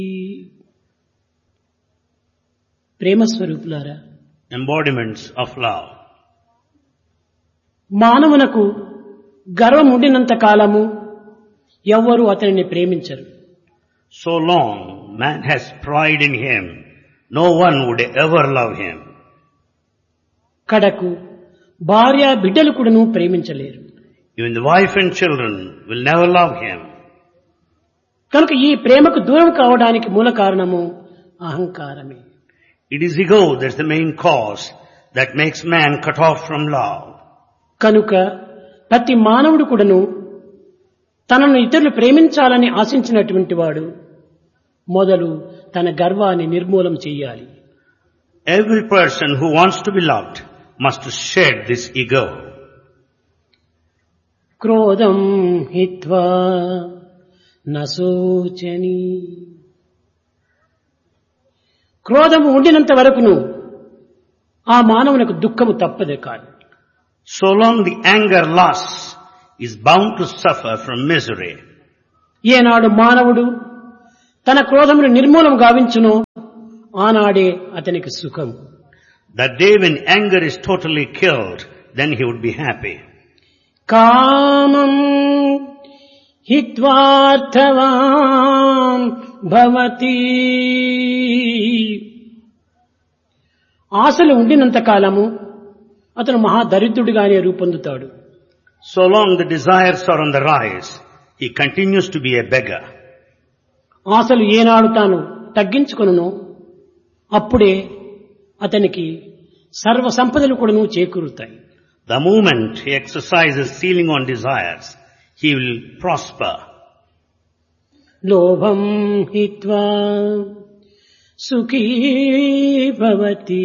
ప్రేమ స్వరూపులారా embodiments of love. మానవునకు గర్వం ఉండినంత కాలము ఎవ్వరూ అతనిని ప్రేమించరు So long man has pride in him, no one would ever love him. కడకు భార్య బిడ్డలు కూడాను ప్రేమించలేరు Even the wife and children will never love him. కనుక ఈ ప్రేమకు దూరం కావడానికి మూల కారణము అహంకారమే It is ego that's the main cause that makes man cut off from love. కనుక ప్రతి మానవుడు కూడాను తనను ఇతరులు ప్రేమించాలని ఆశించినటువంటి వాడు మొదలు తన గర్వాన్ని నిర్మూలం చెయ్యాలి Every person who wants to be loved must shed this ego. క్రోధం హిత్వా నశోచని క్రోధము ఉండినంత వరకును ఆ మానవునకు దుఃఖము తప్పదే కాదు So long the anger lasts is bound to suffer from misery. ఏనాడు మానవుడు తన క్రోధమును నిర్మూలం గావించునో ఆనాడే అతనికి సుఖం That day when anger is totally killed, then he would be happy. కామం హిత్వార్థవాన్ భవతి ఆశలు ఉండినంత కాలము అతను మహాదరిద్రుడిగానే రూపొందుతాడు So long the desires are on the rise, he continues to be a beggar. ఆశలు ఏనాడు తాను తగ్గించుకొనునో అప్పుడే అతనికి సర్వ సంపదలు కూడాను చేకూరుతాయి The moment he exercises ceiling on desires, he will prosper. లోభం హిత్వా సుఖీ భవతి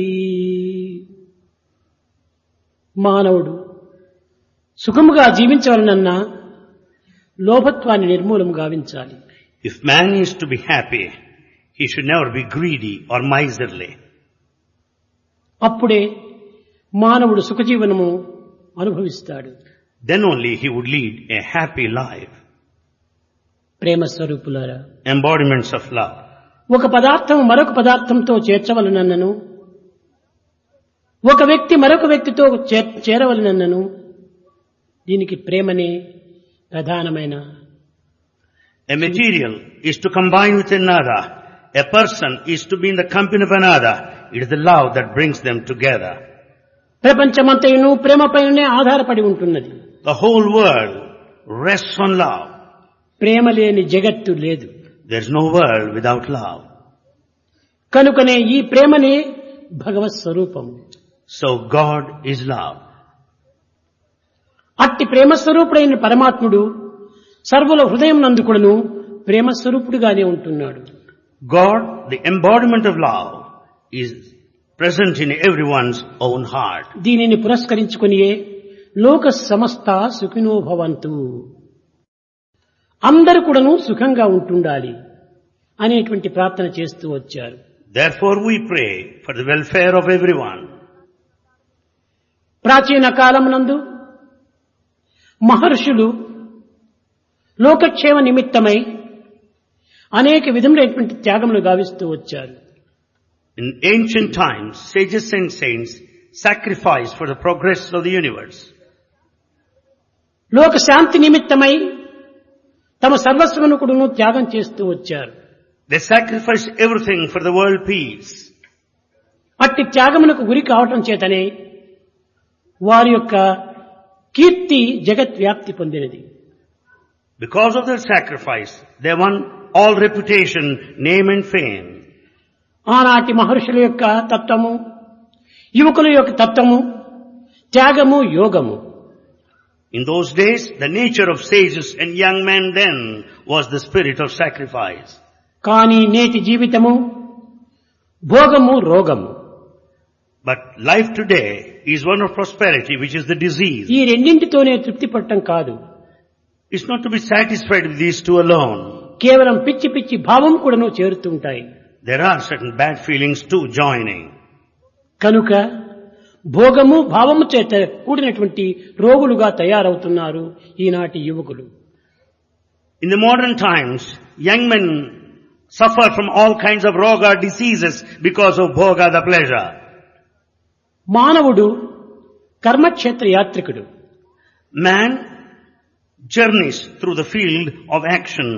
మానవుడు సుఖముగా జీవించవలనన్నా లోభత్వాన్ని నిర్మూలం గావించాలి If man is to be happy, he should never be greedy or miserly. అప్పుడే మానవుడు సుఖజీవనము అనుభవిస్తాడు Then only he would lead a happy life. ప్రేమ స్వరూపులారా Embodiments of love. ఒక పదార్థం మరొక పదార్థంతో చేర్చవలనన్నను ఒక వ్యక్తి మరొక వ్యక్తితో చే- చేరవలనన్నను దీనికి ప్రేమనే ప్రధానమైన A material is to combine with another. A person is to be in the company of another. It is the love that brings them together. ప్రపంచమంతయును ప్రేమపైనే ఆధారపడి ఉంటున్నది The whole world rests on love. ప్రేమ లేని జగత్తు లేదు There is no world without love. కనుకనే ఈ ప్రేమనే భగవత్ స్వరూపం So God is love. అట్టి ప్రేమ స్వరూపుడైన పరమాత్ముడు సర్వుల హృదయం నందుకుడును ప్రేమ స్వరూపుడుగానే ఉంటున్నాడు God, the embodiment of love, is present in everyone's own heart. దీనిని పురస్కరించుకునియే లోక సమస్త సుఖినో భవంతు అందరూ కూడాను సుఖంగా ఉంటుండాలి అనేటువంటి ప్రార్థన చేస్తూ వచ్చారు Therefore we pray for the welfare of everyone. ప్రాచీన కాలమునందు మహర్షులు లోకక్షేమ నిమిత్తమై అనేక విధములైనటువంటి త్యాగములు గావిస్తూ వచ్చారు In ancient times, sages and saints sacrificed for the progress of the universe. లోక శాంతి నిమిత్తమై తమ సర్వస్వమును కూడాను త్యాగం చేస్తూ వచ్చారు They sacrificed everything for the world peace. అట్టి త్యాగమునకు గురి కావటం చేతనే వారి యొక్క కీర్తి జగత్ వ్యాప్తి పొందినది Because of their sacrifice, they won all reputation, name and fame. ఆనాటి మహర్షుల యొక్క తత్వము యువకుల యొక్క తత్వము త్యాగము యోగము In those days, the nature of sages and young men then was the spirit of sacrifice. కానీ నేటి జీవితము భోగము రోగము But life today is one of prosperity, which is the disease. ఈ రెండింటితోనే తృప్తి పట్టం కాదు It's not to be satisfied with these two alone. కేవలం పిచ్చి పిచ్చి భావం కూడాను చేరుతుంటాయి There are certain bad feelings too joining. కనుక భోగము భావము చేత కూడినటువంటి రోగులుగా తయారవుతున్నారు ఈనాటి యువకులు In the modern times, young men suffer from all kinds of roga diseases because of bhoga, the pleasure. మానవుడు కర్మక్షేత్ర యాత్రికుడు Man journeys through the field of action.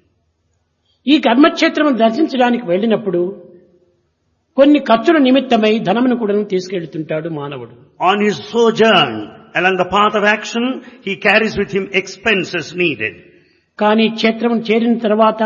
ఈ కర్మక్షేత్రం దర్శించడానికి వెళ్ళినప్పుడు కొన్ని ఖర్చుల నిమిత్తమై ధనమును కూడా తీసుకెళ్తుంటాడు మానవుడు On his sojourn along the path of action, he carries with him expenses needed. కానీ క్షేత్రం చేరిన తర్వాత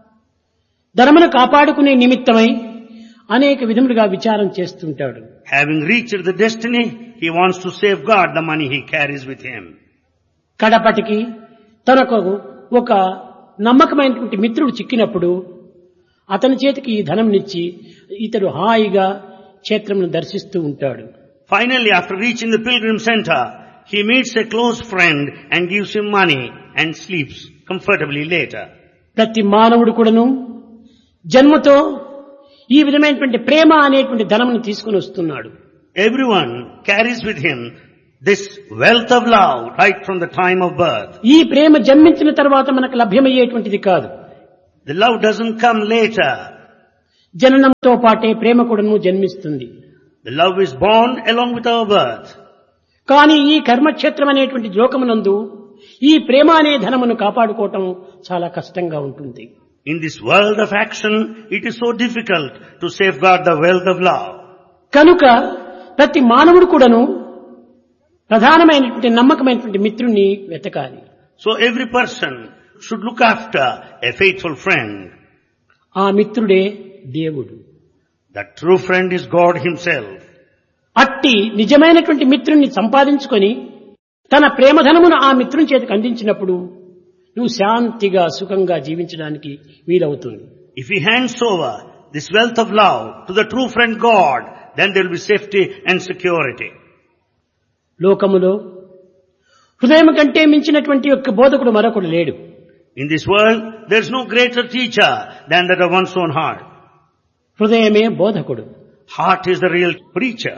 ధనమును కాపాడుకునే నిమిత్తమై అనేక విధములుగా విచారం చేస్తుంటాడు Having reached the destiny, he wants to safeguard the money he carries with him. కడపటికి తనకు ఒక నమ్మకమైనటువంటి మిత్రుడు చిక్కినప్పుడు అతని చేతికి ఈ ధనంనిచ్చి ఇతడు హాయిగా క్షేత్రంను దర్శిస్తూ ఉంటాడు Finally, after reaching the pilgrim center, he meets a close friend and gives him money and sleeps comfortably later. ప్రతి మానవుడు కూడాను జన్మతో ఈ విధమైనటువంటి ప్రేమ అనేటువంటి ధనమును తీసుకుని వస్తున్నాడు Everyone carries with him this wealth of love right from the time of birth. ఈ ప్రేమ జన్మించిన తర్వాత మనకు లభ్యమయ్యేటువంటిది కాదు The love doesn't come later. జననంతో పాటే ప్రేమ కూడాను జన్మిస్తుంది The love is born along with our birth. కానీ ఈ కర్మక్షేత్రం అనేటువంటి లోకమునందు ఈ ప్రేమ అనే ధనమును కాపాడుకోవటం చాలా కష్టంగా ఉంటుంది In this world of action, it is so difficult to safeguard the wealth of love. కనుక ప్రతి మానవుడు కూడాను ప్రధానమైనటువంటి నమ్మకమైనటువంటి మిత్రుణ్ణి వెతకాలి So every person should look after a faithful friend. ఆ మిత్రుడే దేవుడు The true friend is God himself. అట్టి నిజమైనటువంటి మిత్రుణ్ణి సంపాదించుకొని తన ప్రేమధనమును ఆ మిత్రుని చేతికి అందించినప్పుడు నువ్వు శాంతిగా సుఖంగా జీవించడానికి వీలవుతుంది If he hands over this wealth of love to the true friend God, then there will be safety and security. లోకములో హృదయం కంటే మించినటువంటి యొక్క బోధకుడు మరొకడు లేడు In this world, there is no greater teacher than that of one's own heart. హృదయమే బోధకుడు Heart is the real preacher.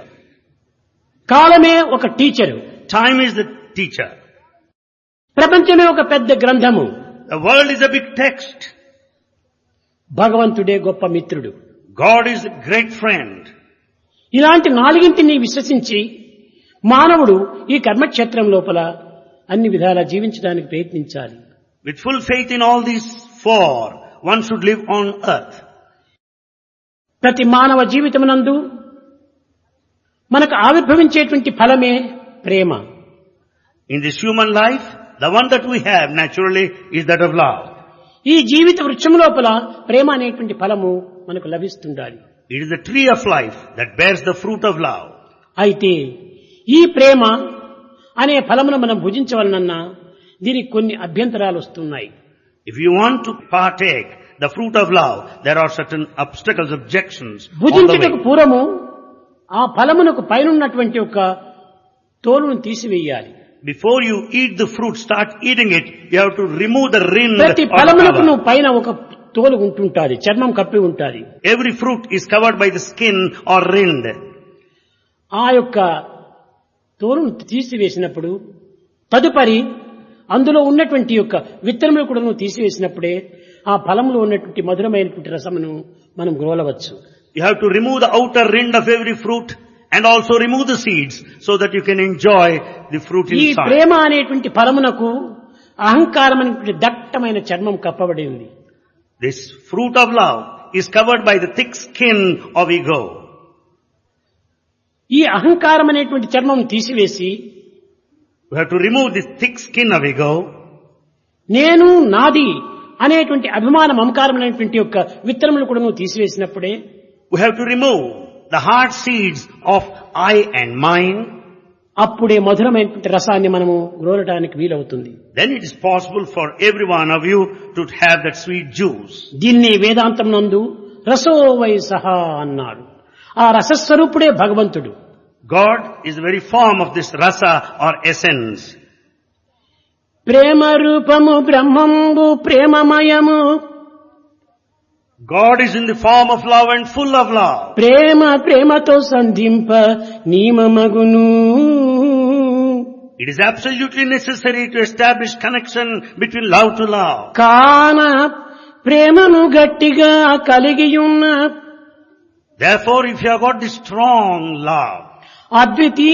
కాలమే ఒక teacher Time is the teacher. ప్రపంచమే ఒక పెద్ద గ్రంథము The world is a big text. భగవంతుడే గొప్ప మిత్రుడు God is a great friend. ఇలాంటి నాలుగింటిని విశ్వసించి మానవుడు ఈ కర్మక్షేత్రం లోపల అన్ని విధాలా జీవించడానికి ప్రయత్నించాలి With full faith in all these four, one should live on earth. ప్రతి మానవ జీవితమునందు మనకు ఆవిర్భవించేటువంటి ఫలమే ప్రేమ In this human life, the one that we have naturally is that of love. ఈ జీవిత వృక్షం లోపల ప్రేమ అనేటువంటి ఫలము మనకు లభిస్తుండాలి It is the tree of life that bears the fruit of love. అయితే ఈ ప్రేమ అనే ఫలమును మనం భుజించవలనన్నా దీనికి కొన్ని అభ్యంతరాలు వస్తున్నాయి If you want to partake the fruit of love, there are certain obstacles, objections on the భుజించుటకు way. పూర్వము ఆ ఫలమునకు పైనున్నటువంటి ఒక తోలును తీసివేయాలి Before you eat the fruit, start eating it, you have to remove the rind ప్రతి or ఫలమునకు cover. నువ్వు పైన ఒక తోలు ఉంటుంటాది చర్మం కప్పి ఉంటాది Every fruit is covered by the skin or rind. ఆ యొక్క తోలును తీసివేసినప్పుడు తదుపరి అందులో ఉన్నటువంటి యొక్క విత్తనములు కూడా నువ్వు తీసివేసినప్పుడే ఆ ఫలంలో ఉన్నటువంటి మధురమైనటువంటి రసమును మనం గ్రోలవచ్చు You have to remove the outer rind of every fruit and also remove the seeds so that you can enjoy the fruit ఈ inside. ప్రేమ అనేటువంటి ఫలమునకు అహంకారం అనేటువంటి దట్టమైన చర్మం కప్పబడి ఉంది This fruit of love is covered by the thick skin of ego. ఈ అహంకారం అనేటువంటి చర్మం తీసివేసి We have to remove this thick skin of ego నేను నాది అనేటువంటి అభిమాన మమకారం అనేటువంటి యొక్క విత్తనములు కూడా నువ్వు తీసివేసినప్పుడే We have to remove the hard seeds of I and mine. అప్పుడే మధురమైనటువంటి రసాన్ని మనము గ్రోలటానికి వీలవుతుంది Then it is possible for every one of you to have that sweet juice. దీన్ని వేదాంతం నందు రసో వై సహా అన్నాడు ఆ రసస్వరూపుడే భగవంతుడు God is the very form of this rasa or essence. ప్రేమ రూపము బ్రహ్మంబు ప్రేమమయము God is in the form of love and full of love. ప్రేమ ప్రేమతో సంధింప నియమమగును It is absolutely necessary to establish connection between love to love. కాన ప్రేమను గట్టిగా కలిగియున్న Therefore, if you have got this strong love, అద్వితీయ